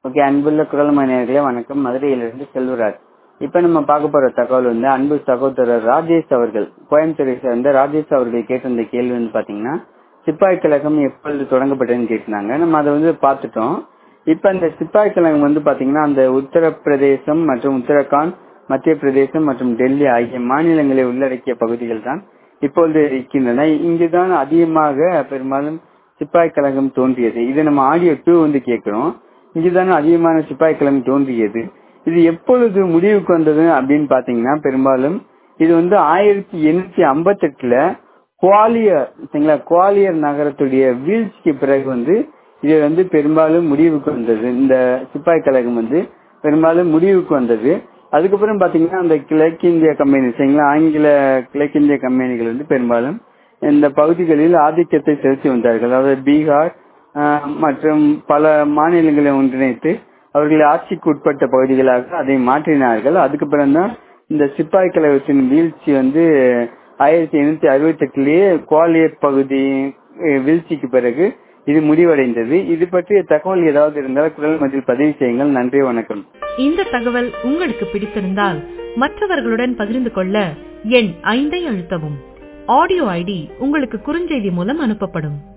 okay அன்புள்ள குரல் மணியர்களே வணக்கம் மதுரையிலிருந்து செல்வராஜ் இப்ப நம்ம பார்க்க போற தகவல் வந்து அன்பு சகோதரர் ராஜேஷ் அவர்கள் கோயம்புத்தூரை சேர்ந்த ராஜேஷ் அவர்கள் கேட்டிருந்த கேள்வி வந்து பாத்தீங்கன்னா சிப்பாய் கழகம் எப்பொழுது தொடங்கப்பட்டதுன்னு கேட்டிருந்தாங்க நம்ம அதை வந்து பார்த்துட்டோம் இப்ப இந்த சிப்பாய் கழகம் வந்து பாத்தீங்கன்னா அந்த உத்தரப்பிரதேசம் மற்றும் உத்தரகாண்ட் மத்திய பிரதேசம் மற்றும் டெல்லி ஆகிய மாநிலங்களை உள்ளடக்கிய பகுதிகள் தான் இப்பொழுது இருக்கின்றன இங்குதான் அதிகமாக பெரும்பாலும் சிப்பாய் கழகம் தோன்றியது இது நம்ம ஆடியோ டூ வந்து கேட்கிறோம் இங்குதான் அதிகமான சிப்பாய் கழகம் தோன்றியது இது எப்பொழுது முடிவுக்கு வந்தது அப்படின்னு பாத்தீங்கன்னா பெரும்பாலும் இது வந்து ஆயிரத்தி எண்ணூத்தி ஐம்பத்தி எட்டுல குவாலியர் சரிங்களா குவாலியர் நகரத்துடைய வீழ்ச்சிக்கு பிறகு வந்து இது வந்து பெரும்பாலும் முடிவுக்கு வந்தது இந்த சிப்பாய் கழகம் வந்து பெரும்பாலும் முடிவுக்கு வந்தது அதுக்கப்புறம் பாத்தீங்கன்னா அந்த கிழக்கிந்திய கம்பெனி சரிங்களா ஆங்கில கிழக்கிந்திய கம்பெனிகள் வந்து பெரும்பாலும் இந்த பகுதிகளில் ஆதிக்கத்தை செலுத்தி வந்தார்கள் அதாவது பீகார் மற்றும் பல மாநிலங்களை ஒன்றிணைத்து அவர்கள் ஆட்சிக்கு உட்பட்ட பகுதிகளாக அதை மாற்றினார்கள் அதுக்கு பிறகுதான் இந்த சிப்பாய் கழகத்தின் வீழ்ச்சி வந்து ஆயிரத்தி எண்ணூத்தி அறுபத்தி எட்டுலயே குவாலியர் பகுதி வீழ்ச்சிக்கு பிறகு இது முடிவடைந்தது இது பற்றிய தகவல் ஏதாவது இருந்தால் குரல் மதில் பதிவு செய்யுங்கள் நன்றி வணக்கம் இந்த தகவல் உங்களுக்கு பிடித்திருந்தால் மற்றவர்களுடன் பகிர்ந்து கொள்ள எண் ஐந்தை அழுத்தவும் ஆடியோ ஐடி உங்களுக்கு குறுஞ்செய்தி மூலம் அனுப்பப்படும்